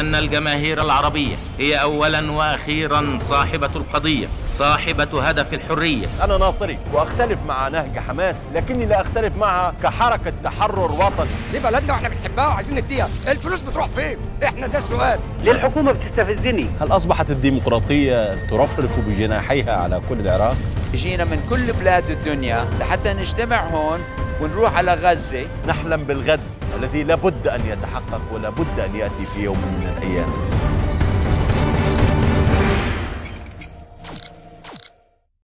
أن الجماهير العربية هي أولا وأخيرا صاحبة القضية صاحبة هدف الحرية أنا ناصري وأختلف مع نهج حماس لكني لا أختلف معها كحركة تحرر وطني دي بلدنا واحنا بنحبها وعايزين نديها الفلوس بتروح فين احنا ده السؤال ليه الحكومة بتستفزني هل أصبحت الديمقراطية ترفرف بجناحيها على كل العراق؟ جينا من كل بلاد الدنيا لحتى نجتمع هون ونروح على غزة نحلم بالغد الذي لابد أن يتحقق ولابد أن يأتي في يوم من الأيام